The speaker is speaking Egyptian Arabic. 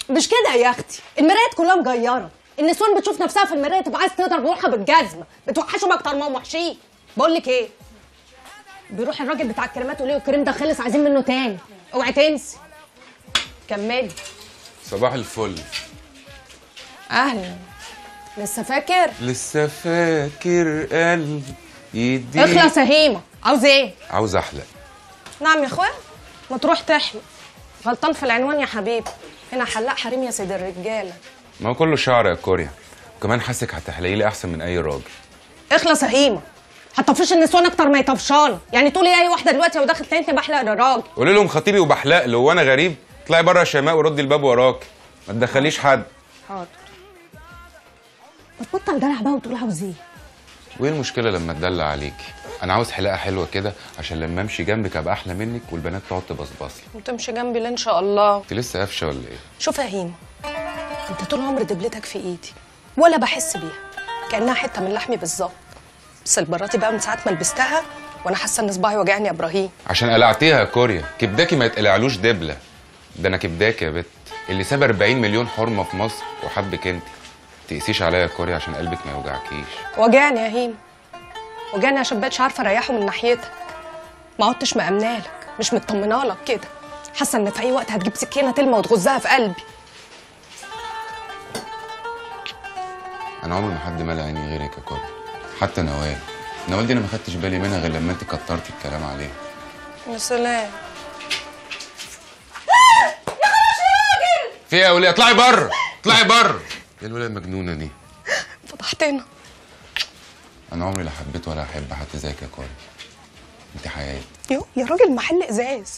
مش كده يا اختي المرايات كلها مجيره النسوان بتشوف نفسها في المرايه تبقى عايز تضرب روحها بالجزمه بتوحشهم اكتر ما هم وحشين بقول لك ايه بيروح الراجل بتاع الكريمات يقول له الكريم ده خلص عايزين منه تاني اوعي تنسي كملي صباح الفل اهلا لسه فاكر لسه فاكر قلبي يدي اخلص يا هيمه عاوز ايه عاوز احلق نعم يا اخويا ما تروح تحلق غلطان في العنوان يا حبيبي هنا حلاق حريم يا سيد الرجاله ما هو كله شعر يا كوريا وكمان حاسك هتحلقي لي احسن من اي راجل اخلص يا هيمه هتطفش النسوان اكتر ما يطفشانا يعني تقولي اي واحده دلوقتي لو دخلت تاني بحلق للراجل قولي لهم خطيبي وبحلق له وانا غريب اطلعي بره يا شيماء وردي الباب وراك ما تدخليش حد حاضر ما تبطل دلع بقى وتقول عاوز ايه وايه المشكله لما اتدلع عليكي انا عاوز حلاقه حلوه كده عشان لما امشي جنبك ابقى احلى منك والبنات تقعد تبصبص لي وتمشي جنبي ليه ان شاء الله انت لسه قافشه ولا ايه شوف يا هيمه انت طول عمر دبلتك في ايدي ولا بحس بيها كانها حته من لحمي بالظبط بس البراتي بقى من ساعه ما لبستها وانا حاسه ان صباعي وجعني يا ابراهيم عشان قلعتيها يا كوريا كبداكي ما يتقلعلوش دبله ده انا كبداكي يا بت اللي ساب 40 مليون حرمه في مصر وحبك انت تقسيش عليا يا كوريا عشان قلبك ما يوجعكيش وجعني يا هيم وجعني عشان بقتش عارفه اريحه من ناحيتك ما عدتش مأمنه لك مش مطمنه لك كده حاسه ان في اي وقت هتجيب سكينه تلمع وتغزها في قلبي انا عمري ما حد مال عيني غيرك يا كوريا حتى نوال نوال دي انا ما خدتش بالي منها غير لما انت كترتي الكلام عليها يا سلام في ايه يا وليه اطلعي بره اطلعي بره ايه الوليه المجنونه دي فضحتنا انا عمري لا حبيت ولا احب حد زيك يا كوريا انت حياتي يو يا راجل محل ازاز